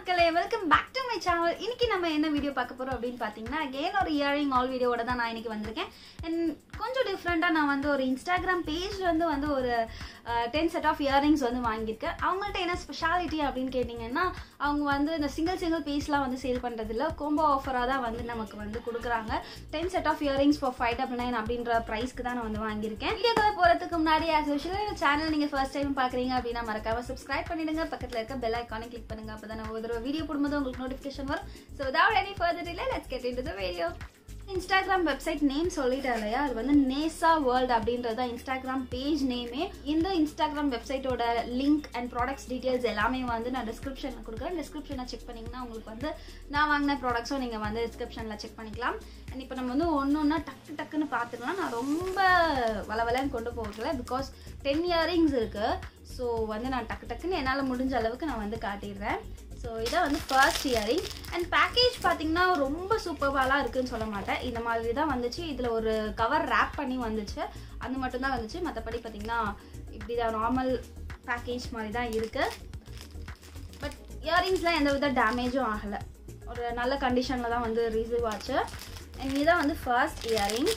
மக்களே welcome back to my channel இன்னைக்கு நம்ம என்ன வீடியோ பார்க்க போறோம் அப்படின்னு பார்த்தீங்கன்னா again ஒரு இயரிங் ஆல் வீடியோவோட தான் நான் இன்னைக்கு வந்திருக்கேன் அண்ட் கொஞ்சம் டிஃப்ரெண்ட்டாக நான் வந்து ஒரு இன்ஸ்டாகிராம் பேஜ் வந்து வந்து ஒரு டென் செட் ஆஃப் இயரிங்ஸ் வந்து வாங்கியிருக்கேன் அவங்கள்ட்ட என்ன ஸ்பெஷாலிட்டி அப்படின்னு கேட்டிங்கன்னா அவங்க வந்து இந்த சிங்கிள் சிங்கிள் பீஸ்லாம் வந்து சேல் பண்ணுறதில்ல கோம்போ ஆஃபராக தான் வந்து நமக்கு வந்து கொடுக்குறாங்க ten set of earrings for five double nine அப்படின்ற ப்ரைஸ்க்கு தான் நான் வந்து வாங்கியிருக்கேன் வீடியோக்குள்ள போகிறதுக்கு முன்னாடி ஆஸ் யூஷுவல் சேனல் நீங்கள் ஃபர்ஸ்ட் டைம் பார்க்குறீங்க அப்படின்னா மறக்காம சப்ஸ்கிரைப் பண்ணிடுங்க பக்கத்தில் இருக்க பெல் ஐக்கானை கிளிக் பண்ணுங்க அப்போ தான் ஒரு தடவை வீடியோ போடும்போது உங்களுக்கு நோட்டிஃபிகேஷன் வரும் so without any further delay let's get into the video Instagram website name சொல்லிட்டேன் இல்லையா அது வந்து நேசா வேர்ல்ட் அப்படின்றது தான் இன்ஸ்டாகிராம் பேஜ் நேமே இந்த இன்ஸ்டாகிராம் வெப்சைட்டோட லிங்க் அண்ட் ப்ராடக்ட்ஸ் டீட்டெயில்ஸ் எல்லாமே வந்து நான் டிஸ்கிரிப்ஷனில் கொடுக்குறேன் டிஸ்கிரிப்ஷனை செக் பண்ணிங்கன்னா உங்களுக்கு வந்து நான் வாங்கின ப்ராடக்ட்ஸும் நீங்கள் வந்து டிஸ்கிரிப்ஷனில் செக் பண்ணிக்கலாம் அண்ட் இப்போ நம்ம வந்து ஒன்று ஒன்றா டக்கு டக்குன்னு பார்த்துக்கலாம் நான் ரொம்ப வளவலன்னு கொண்டு போகல பிகாஸ் டென் இயரிங்ஸ் இருக்குது ஸோ வந்து நான் டக்கு டக்குன்னு என்னால் முடிஞ்ச அளவுக்கு நான் வந்து காட்டிடுறேன் ஸோ இதான் வந்து ஃபர்ஸ்ட் இயரிங் அண்ட் பேக்கேஜ் பார்த்தீங்கன்னா ரொம்ப சூப்பர்வாலாம் இருக்குன்னு சொல்ல மாட்டேன் இந்த மாதிரி தான் வந்துச்சு இதில் ஒரு கவர் ரேப் பண்ணி வந்துச்சு அது மட்டும் தான் வந்துச்சு மற்றபடி பார்த்தீங்கன்னா இப்படி தான் நார்மல் பேக்கேஜ் மாதிரி தான் இருக்குது பட் இயரிங்ஸ்லாம் எந்த வித டேமேஜும் ஆகலை ஒரு நல்ல கண்டிஷனில் தான் வந்து ரிசீவ் ஆச்சு அண்ட் இதுதான் வந்து ஃபர்ஸ்ட் இயரிங்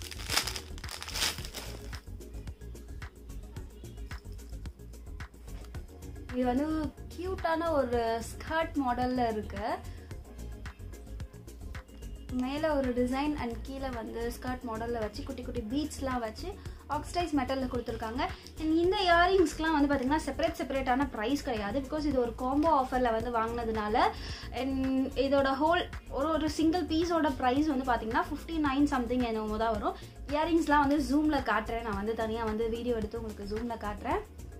இது வந்து க்யூட்டான ஒரு ஸ்கர்ட் மாடலில் இருக்கு மேலே ஒரு டிசைன் அண்ட் கீழே வந்து ஸ்கர்ட் மாடலில் வச்சு குட்டி குட்டி பீட்ஸ்லாம் வச்சு ஆக்சிடைஸ் மெட்டலில் கொடுத்துருக்காங்க அண்ட் இந்த இயரிங்ஸ்க்குலாம் வந்து பார்த்திங்கன்னா செப்பரேட் செப்பரேட்டான ப்ரைஸ் கிடையாது பிகாஸ் இது ஒரு காம்போ ஆஃபரில் வந்து வாங்கினதுனால அண்ட் இதோட ஹோல் ஒரு ஒரு சிங்கிள் பீஸோட ப்ரைஸ் வந்து பார்த்திங்கன்னா ஃபிஃப்டி நைன் சம்திங் என்னமோ தான் வரும் இயரிங்ஸ்லாம் வந்து ஜூமில் காட்டுறேன் நான் வந்து தனியாக வந்து வீடியோ எடுத்து உங்களுக்கு ஜூமில் காட்டுறேன்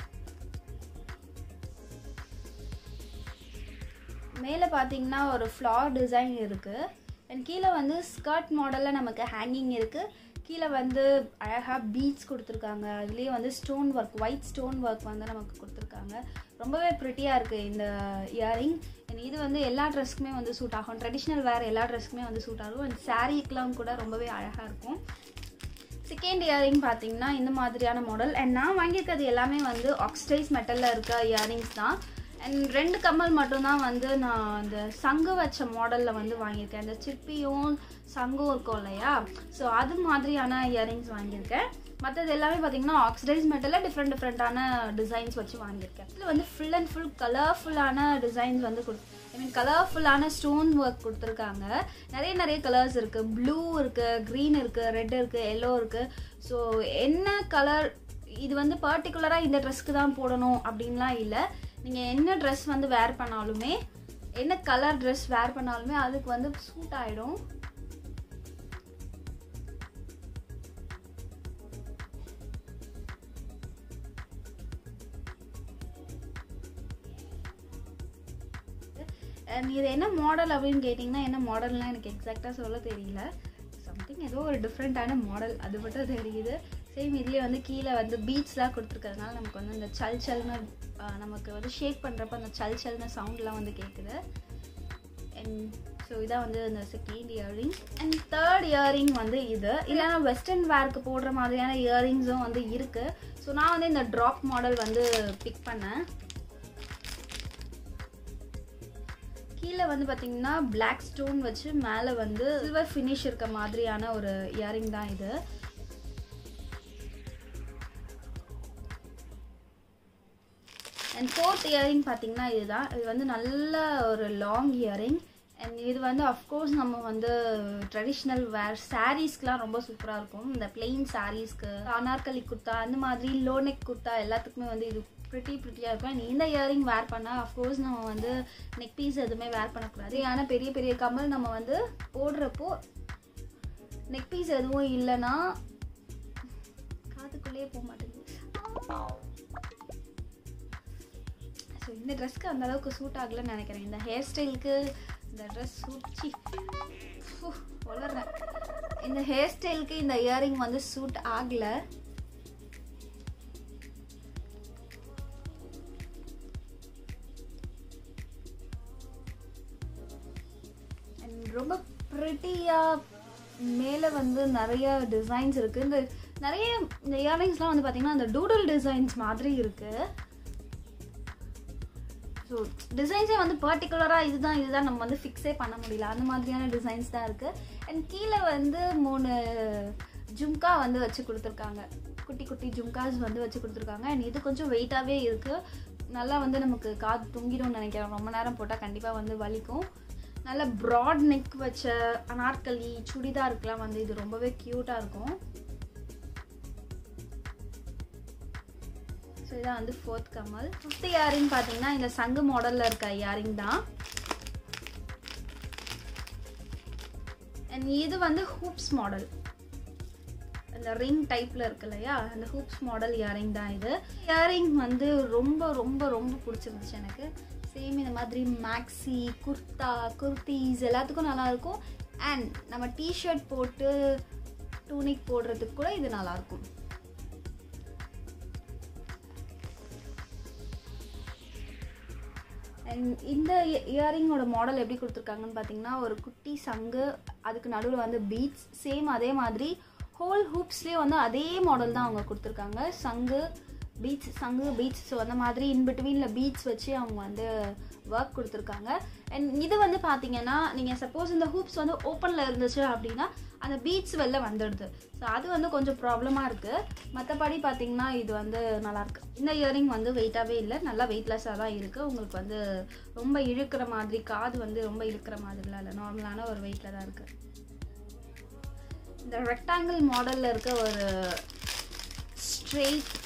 மேலே பார்த்தீங்கன்னா ஒரு ஃப்ளார் டிசைன் இருக்குது அண்ட் கீழே வந்து ஸ்கர்ட் மாடலில் நமக்கு ஹேங்கிங் இருக்குது கீழே வந்து அழகாக பீட்ஸ் கொடுத்துருக்காங்க அதுலேயே வந்து stone work white stone work வந்து நமக்கு கொடுத்துருக்காங்க ரொம்பவே ப்ரிட்டியாக இருக்குது இந்த இயரிங் அண்ட் இது வந்து எல்லா ட்ரெஸ்க்குமே வந்து சூட் ஆகும் ட்ரெடிஷ்னல் வேறு எல்லா ட்ரெஸ்க்குமே வந்து சூட் ஆகும் அண்ட் சாரீக்கெலாம் கூட ரொம்பவே அழகாக இருக்கும் செகண்ட் இயரிங் பார்த்தீங்கன்னா இந்த மாதிரியான மாடல் அண்ட் நான் வாங்கியிருக்கிறது எல்லாமே வந்து ஆக்சிடைஸ் மெட்டலில் இருக்க இயரிங்ஸ் தான் அண்ட் ரெண்டு கம்மல் மட்டும்தான் வந்து நான் அந்த சங்கு வச்ச மாடலில் வந்து வாங்கியிருக்கேன் அந்த சிற்பியும் சங்கும் இருக்கும் இல்லையா ஸோ அது மாதிரியான இயரிங்ஸ் வாங்கியிருக்கேன் மற்றது எல்லாமே பார்த்தீங்கன்னா ஆக்சிடைஸ் மெட்டலில் டிஃப்ரெண்ட் டிஃப்ரெண்ட்டான டிசைன்ஸ் வச்சு வாங்கியிருக்கேன் இதில் வந்து ஃபுல் அண்ட் ஃபுல் கலர்ஃபுல்லான டிசைன்ஸ் வந்து கொடு ஐ மீன் கலர்ஃபுல்லான ஸ்டோன் ஒர்க் கொடுத்துருக்காங்க நிறைய நிறைய கலர்ஸ் இருக்குது ப்ளூ இருக்குது க்ரீன் இருக்குது ரெட் இருக்குது எல்லோ இருக்குது ஸோ என்ன கலர் இது வந்து பர்டிகுலராக இந்த ட்ரெஸ்க்கு தான் போடணும் அப்படின்லாம் இல்லை நீங்கள் என்ன ட்ரெஸ் வந்து வேர் பண்ணாலுமே என்ன கலர் ட்ரெஸ் வேர் பண்ணாலுமே அதுக்கு வந்து சூட் ஆகிடும் இது என்ன மாடல் அப்படின்னு கேட்டிங்கன்னா என்ன மாடல்னால் எனக்கு எக்ஸாக்டாக சொல்ல தெரியல சம்திங் ஏதோ ஒரு டிஃப்ரெண்ட்டான மாடல் அது மட்டும் தெரியுது சேம் இதுலேயே வந்து கீழே வந்து பீட்ஸ்லாம் கொடுத்துருக்கறதுனால நமக்கு வந்து இந்த சல் சல்னு நமக்கு வந்து ஷேக் பண்ணுறப்ப அந்த சல் சல்னு சவுண்ட்லாம் வந்து கேட்குது அண்ட் ஸோ இதான் வந்து அந்த second earring and third earring வந்து இது இல்லைனா வெஸ்டர்ன் வேர்க்கு போடுற மாதிரியான இயரிங்ஸும் வந்து இருக்குது ஸோ நான் வந்து இந்த ட்ராப் மாடல் வந்து பிக் பண்ணேன் கீழே வந்து பார்த்தீங்கன்னா பிளாக் ஸ்டோன் வச்சு மேலே வந்து சில்வர் ஃபினிஷ் இருக்க மாதிரியான ஒரு இயரிங் தான் இது அண்ட் ஃபோர்த் இயரிங் பார்த்தீங்கன்னா இதுதான் இது வந்து நல்ல ஒரு லாங் இயரிங் அண்ட் இது வந்து அஃப்கோர்ஸ் நம்ம வந்து ட்ரெடிஷ்னல் வேர் சாரீஸ்க்கெலாம் ரொம்ப சூப்பராக இருக்கும் இந்த பிளெயின் சாரீஸ்க்கு அனார்கலி குர்த்தா அந்த மாதிரி லோனெக் குர்த்தா எல்லாத்துக்குமே வந்து இது ப்ரிட்டி ப்ரிட்டியாக இருக்கும் அண்ட் இந்த இயரிங் வேர் பண்ணால் அஃப்கோர்ஸ் நம்ம வந்து நெக் பீஸ் எதுவுமே வேர் பண்ணக்கூடாது ஆனால் பெரிய பெரிய கம்மல் நம்ம வந்து போடுறப்போ நெக் பீஸ் எதுவும் இல்லைன்னா காதுக்குள்ளேயே போக மாட்டேங்குது ஸோ இந்த ட்ரெஸ்க்கு அந்த அளவுக்கு சூட் ஆகலைன்னு நினைக்கிறேன் இந்த ஹேர் ஸ்டைலுக்கு இந்த ட்ரெஸ் சூட்சி வளர்றேன் இந்த ஹேர் ஸ்டைலுக்கு இந்த இயரிங் வந்து சூட் ஆகலை ரொம்ப ப்ரிட்டியாக மேலே வந்து நிறைய டிசைன்ஸ் இருக்குது இந்த நிறைய இந்த இயரிங்ஸ்லாம் வந்து பார்த்திங்கன்னா அந்த டூடல் டிசைன்ஸ் மாதிரி இருக்குது ஸோ டிசைன்ஸே வந்து பர்டிகுலராக இதுதான் இதுதான் நம்ம வந்து ஃபிக்ஸே பண்ண முடியல அந்த மாதிரியான டிசைன்ஸ் தான் இருக்குது அண்ட் கீழே வந்து மூணு ஜும்கா வந்து வச்சு கொடுத்துருக்காங்க குட்டி குட்டி ஜும்காஸ் வந்து வச்சு கொடுத்துருக்காங்க அண்ட் இது கொஞ்சம் வெயிட்டாகவே இருக்குது நல்லா வந்து நமக்கு காது தொங்கிடும்னு நினைக்கிறேன் ரொம்ப நேரம் போட்டால் கண்டிப்பாக வந்து வலிக்கும் நல்ல ப்ராட் நெக் வச்ச அனார்கலி சுடிதாருக்குலாம் வந்து இது ரொம்பவே க்யூட்டாக இருக்கும் ஸோ இதான் வந்து ஃபோர்த் கமல் ஃபிஃப்த் இயரிங் பார்த்தீங்கன்னா இந்த சங்கு மாடலில் இருக்க இயரிங் தான் அண்ட் இது வந்து ஹூப்ஸ் மாடல் இந்த ரிங் டைப்பில் இருக்கு இல்லையா அந்த ஹூப்ஸ் மாடல் இயரிங் தான் இது இயரிங் வந்து ரொம்ப ரொம்ப ரொம்ப பிடிச்சிருந்துச்சு எனக்கு சேம் இந்த மாதிரி மேக்ஸி குர்தா குர்த்திஸ் எல்லாத்துக்கும் நல்லாயிருக்கும் அண்ட் நம்ம டிஷர்ட் போட்டு டூனிக் போடுறதுக்கு கூட இது நல்லாயிருக்கும் அண்ட் இந்த இயரிங்கோட மாடல் எப்படி கொடுத்துருக்காங்கன்னு பார்த்தீங்கன்னா ஒரு குட்டி சங்கு அதுக்கு நடுவில் வந்து பீட்ஸ் சேம் அதே மாதிரி ஹோல் ஹூப்ஸ்லேயே வந்து அதே மாடல் தான் அவங்க கொடுத்துருக்காங்க சங்கு பீட்ஸ் சங்கு பீட்ஸ் ஸோ அந்த மாதிரி இன் பிட்வீனில் பீட்ஸ் வச்சு அவங்க வந்து ஒர்க் கொடுத்துருக்காங்க அண்ட் இது வந்து பார்த்தீங்கன்னா நீங்கள் சப்போஸ் இந்த ஹூப்ஸ் வந்து ஓப்பனில் இருந்துச்சு அப்படின்னா அந்த பீட்ஸ் வெளில வந்துடுது ஸோ அது வந்து கொஞ்சம் ப்ராப்ளமாக இருக்குது மற்றபடி பார்த்தீங்கன்னா இது வந்து நல்லாயிருக்கு இந்த இயரிங் வந்து வெயிட்டாகவே இல்லை நல்லா வெயிட்லெஸ்ஸாக தான் இருக்குது உங்களுக்கு வந்து ரொம்ப இழுக்கிற மாதிரி காது வந்து ரொம்ப இழுக்கிற மாதிரிலாம் இல்லை நார்மலான ஒரு வெயிட்டில் தான் இருக்குது இந்த ரெக்டாங்கிள் மாடலில் இருக்க ஒரு ஸ்ட்ரெயிட்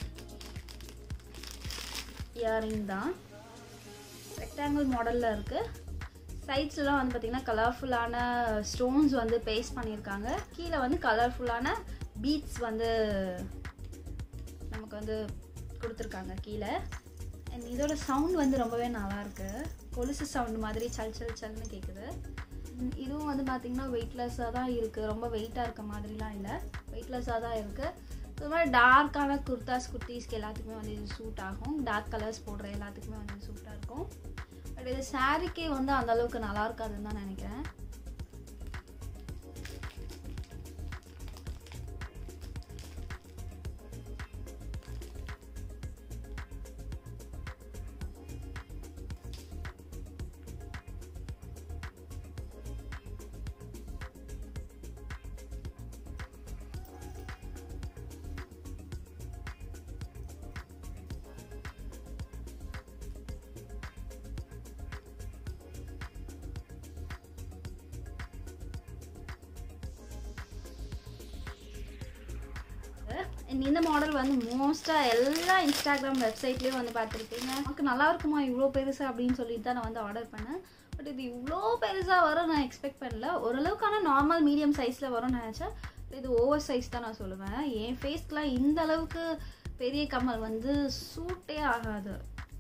இயரிங் தான் ரெக்டாங்கிள் மாடலில் இருக்குது சைட்ஸ்லாம் வந்து பார்த்திங்கன்னா கலர்ஃபுல்லான ஸ்டோன்ஸ் வந்து பேஸ்ட் பண்ணியிருக்காங்க கீழே வந்து கலர்ஃபுல்லான பீட்ஸ் வந்து நமக்கு வந்து கொடுத்துருக்காங்க கீழே அண்ட் இதோட சவுண்ட் வந்து ரொம்பவே நல்லாயிருக்கு கொலுசு சவுண்ட் மாதிரி சல் சல் சல்னு கேட்குது இதுவும் வந்து பார்த்திங்கன்னா வெயிட்லெஸ்ஸாக தான் இருக்குது ரொம்ப வெயிட்டாக இருக்க மாதிரிலாம் இல்லை வெயிட்லெஸ்ஸாக தான் இருக்குது இது மாதிரி டார்க்கான குர்தாஸ் குர்த்திஸ்க்கு எல்லாத்துக்குமே வந்து இது சூட் ஆகும் டார்க் கலர்ஸ் போடுற எல்லாத்துக்குமே வந்து சூட்டாக இருக்கும் பட் இது சாரிக்கே வந்து அந்த அளவுக்கு நல்லா இருக்காதுன்னு தான் நினைக்கிறேன் இந்த மாடல் வந்து மோஸ்ட்டாக எல்லா இன்ஸ்டாகிராம் வெப்சைட்லேயும் வந்து பார்த்துருப்பீங்க நமக்கு நல்லா இருக்குமா இவ்வளோ பெருசா அப்படின்னு சொல்லிட்டு தான் நான் வந்து ஆர்டர் பண்ணேன் பட் இது இவ்வளோ பெருசாக வரும் நான் எக்ஸ்பெக்ட் பண்ணல ஓரளவுக்கான நார்மல் மீடியம் சைஸில் வரும்னு நினச்சேன் இது ஓவர் சைஸ் தான் நான் சொல்லுவேன் என் ஃபேஸ்க்குலாம் இந்த அளவுக்கு பெரிய கம்மல் வந்து சூட்டே ஆகாது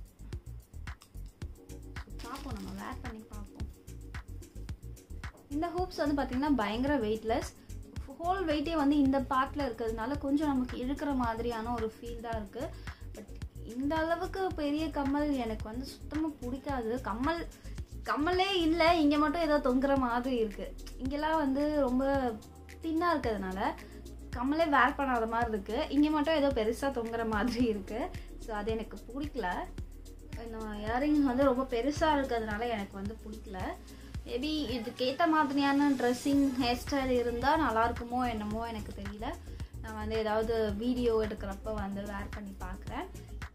பார்ப்போம் நம்ம வேர் பண்ணி பார்ப்போம் இந்த ஹூப்ஸ் வந்து பார்த்திங்கன்னா பயங்கர வெயிட்லெஸ் ஹோல் வெயிட்டே வந்து இந்த பார்ட்டில் இருக்கிறதுனால கொஞ்சம் நமக்கு இழுக்கிற மாதிரியான ஒரு ஃபீல் தான் இருக்குது பட் இந்த அளவுக்கு பெரிய கம்மல் எனக்கு வந்து சுத்தமாக பிடிக்காது கம்மல் கம்மலே இல்லை இங்கே மட்டும் ஏதோ தொங்குற மாதிரி இருக்குது இங்கெல்லாம் வந்து ரொம்ப தின்னாக இருக்கிறதுனால கம்மலே வேர் பண்ணாத மாதிரி இருக்குது இங்கே மட்டும் ஏதோ பெருசாக தொங்குற மாதிரி இருக்குது ஸோ அது எனக்கு பிடிக்கல இயரிங் வந்து ரொம்ப பெருசாக இருக்கிறதுனால எனக்கு வந்து பிடிக்கல மேபி இதுக்கேற்ற மாதிரியான ட்ரெஸ்ஸிங் ஹேர் ஸ்டைல் இருந்தால் நல்லா இருக்குமோ என்னமோ எனக்கு தெரியல நான் வந்து ஏதாவது வீடியோ எடுக்கிறப்ப வந்து வேர் பண்ணி பார்க்குறேன்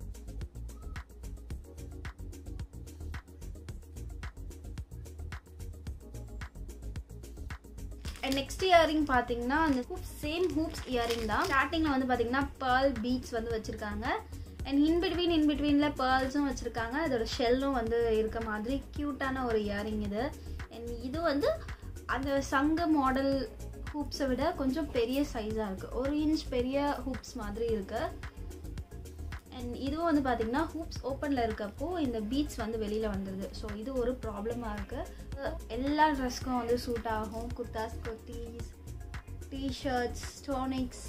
நெக்ஸ்ட் இயரிங் பார்த்தீங்கன்னா அந்த ஹூப் சேம் ஹூப்ஸ் இயரிங் தான் ஸ்டார்டிங்கில் வந்து பார்த்தீங்கன்னா பேர்ல் பீட்ஸ் வந்து வச்சுருக்காங்க அண்ட் இன் பிட்வீன் இன் பிட்வீனில் பேர்ல்ஸும் வச்சுருக்காங்க அதோட ஷெல்லும் வந்து இருக்க மாதிரி க்யூட்டான ஒரு இயரிங் இது அண்ட் இது வந்து அந்த சங்க மாடல் ஹூப்ஸை விட கொஞ்சம் பெரிய சைஸாக இருக்குது ஒரு இன்ச் பெரிய ஹூப்ஸ் மாதிரி இருக்குது அண்ட் இதுவும் வந்து பார்த்திங்கன்னா ஹூப்ஸ் ஓப்பனில் இருக்கப்போ இந்த பீட்ஸ் வந்து வெளியில் வந்துடுது ஸோ இது ஒரு ப்ராப்ளமாக இருக்குது எல்லா ட்ரெஸ்க்கும் வந்து சூட் ஆகும் குர்தாஸ் குர்த்திஸ் டிஷர்ட்ஸ் ஸ்டோனிக்ஸ்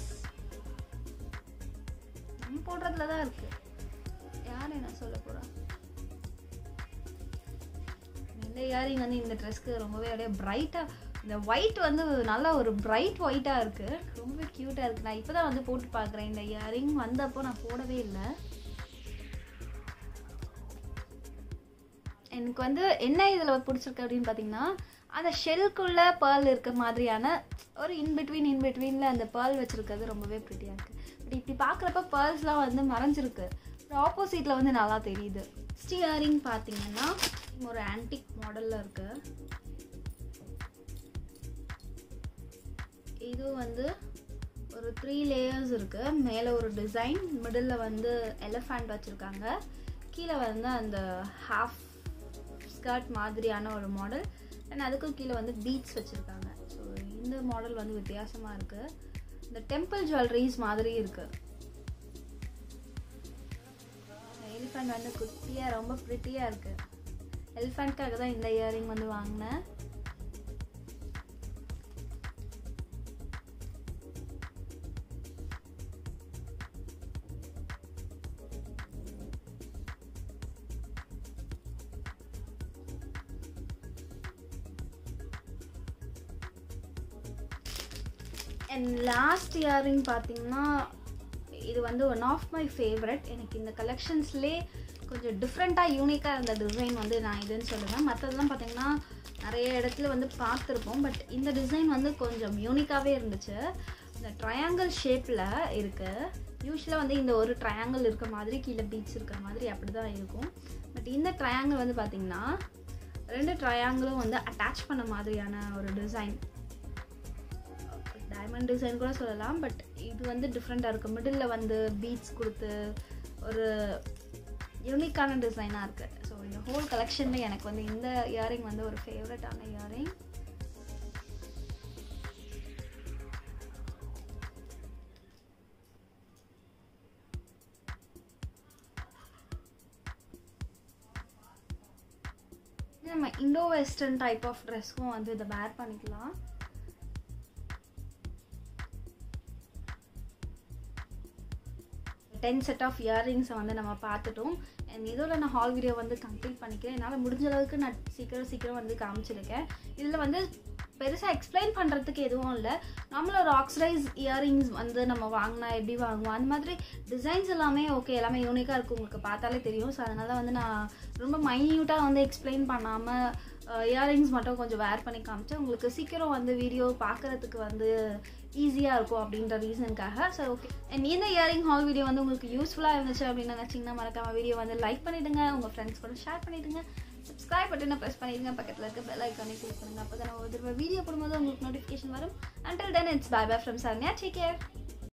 நம்ம போடுறதுல தான் இருக்குது யார் என்ன சொல்ல போகிறா இந்த இயரிங் வந்து இந்த ட்ரெஸ்க்கு ரொம்பவே அப்படியே பிரைட்டாக இந்த ஒயிட் வந்து நல்ல ஒரு பிரைட் ஒயிட்டாக இருக்குது ரொம்பவே க்யூட்டாக இருக்குது நான் இப்போ தான் வந்து போட்டு பார்க்குறேன் இந்த இயரிங் வந்தப்போ நான் போடவே இல்லை எனக்கு வந்து என்ன இதில் பிடிச்சிருக்கு அப்படின்னு பார்த்தீங்கன்னா அந்த ஷெல்குள்ளே பேர்ல் இருக்க மாதிரியான ஒரு இன்பிட்வீன் இன்பிட்வீனில் அந்த பேர்ல் வச்சுருக்கிறது ரொம்பவே ப்ரிட்டியாக இருக்குது பட் இப்படி பார்க்குறப்ப பேர்ல்ஸ்லாம் வந்து மறைஞ்சிருக்கு ஆப்போசிட்டில் வந்து நல்லா தெரியுது ஸ்டியரிங் பார்த்தீங்கன்னா ஒரு ஆன்டிக் மாடலில் இருக்குது இது வந்து ஒரு த்ரீ லேயர்ஸ் இருக்குது மேலே ஒரு டிசைன் மிடில் வந்து எலஃபண்ட் வச்சுருக்காங்க கீழே வந்து அந்த ஹாஃப் ஸ்கர்ட் மாதிரியான ஒரு மாடல் அண்ட் அதுக்கும் கீழே வந்து பீட்ஸ் வச்சுருக்காங்க ஸோ இந்த மாடல் வந்து வித்தியாசமாக இருக்குது இந்த டெம்பிள் ஜுவல்லரிஸ் மாதிரி இருக்குது எலிஃபண்ட் வந்து குட்டியாக ரொம்ப ப்ரிட்டியாக இருக்குது எலிஃபண்ட்காக தான் இந்த இயரிங் வந்து வாங்கினேன் அண்ட் லாஸ்ட் இயரிங் பார்த்தீங்கன்னா இது வந்து ஒன் ஆஃப் மை ஃபேவரட் எனக்கு இந்த கலெக்ஷன்ஸ்லேயே கொஞ்சம் டிஃப்ரெண்ட்டாக யூனிக்காக இருந்த டிசைன் வந்து நான் இதுன்னு சொல்லுவேன் மற்றதெல்லாம் பார்த்தீங்கன்னா நிறைய இடத்துல வந்து பார்த்துருப்போம் பட் இந்த டிசைன் வந்து கொஞ்சம் யூனிக்காகவே இருந்துச்சு இந்த ட்ரையாங்கிள் ஷேப்பில் இருக்குது யூஸ்வலாக வந்து இந்த ஒரு ட்ரையாங்கிள் இருக்க மாதிரி கீழே பீச் இருக்க மாதிரி அப்படி தான் இருக்கும் பட் இந்த ட்ரையாங்கிள் வந்து பார்த்திங்கன்னா ரெண்டு ட்ரையாங்கிளும் வந்து அட்டாச் பண்ண மாதிரியான ஒரு டிசைன் டைமண்ட் டிசைன் கூட சொல்லலாம் பட் இது வந்து டிஃப்ரெண்ட்டாக இருக்குது மிடில் வந்து பீட்ஸ் கொடுத்து ஒரு யூனிக்கான டிசைனாக இருக்குது ஸோ இந்த ஹோல் கலெக்ஷனில் எனக்கு வந்து இந்த இயரிங் வந்து ஒரு ஃபேவரட்டான இயரிங் நம்ம இண்டோ வெஸ்டர்ன் டைப் ஆஃப் ட்ரெஸ்க்கும் வந்து இதை வேர் பண்ணிக்கலாம் டென் செட் ஆஃப் இயரிங்ஸை வந்து நம்ம பார்த்துட்டோம் அண்ட் இதோட நான் ஹால் வீடியோ வந்து கம்ப்ளீட் பண்ணிக்கிறேன் என்னால் முடிஞ்ச அளவுக்கு நான் சீக்கிரம் சீக்கிரம் வந்து காமிச்சிருக்கேன் இதில் வந்து பெருசாக எக்ஸ்பிளைன் பண்ணுறதுக்கு எதுவும் இல்லை நம்மள ஒரு ஆக்சிடைஸ் இயரிங்ஸ் வந்து நம்ம வாங்கினா எப்படி வாங்குவோம் அந்த மாதிரி டிசைன்ஸ் எல்லாமே ஓகே எல்லாமே யூனிக்காக இருக்கும் உங்களுக்கு பார்த்தாலே தெரியும் ஸோ அதனால வந்து நான் ரொம்ப மைன்யூட்டாக வந்து எக்ஸ்பிளைன் பண்ணாமல் இயரிங்ஸ் மட்டும் கொஞ்சம் வேர் பண்ணி காமிச்சேன் உங்களுக்கு சீக்கிரம் வந்து வீடியோ பார்க்குறதுக்கு வந்து ஈஸியாக இருக்கும் அப்படின்ற ரீசனுக்காக ஸோ ஓகே அண்ட் இந்த இயரிங் ஹால் வீடியோ வந்து உங்களுக்கு யூஸ்ஃபுல்லாக இருந்துச்சு அப்படின்னு நினச்சிங்கன்னா மறக்காம வீடியோ வந்து லைக் பண்ணிவிடுங்க உங்கள் ஃப்ரெண்ட்ஸ் கூட ஷேர் பண்ணிவிடுங்க சப்ஸ்கிரைப் பட்டனை ப்ரெஸ் பண்ணிடுங்க பக்கத்தில் இருக்க பெல் ஐக்கானே கிளிக் பண்ணுங்க அப்போ தான் ஒரு தடவை வீடியோ போடும்போது உங்களுக்கு நோட்டிஃபிகேஷன் வரும் until then it's bye bye from Saranya take care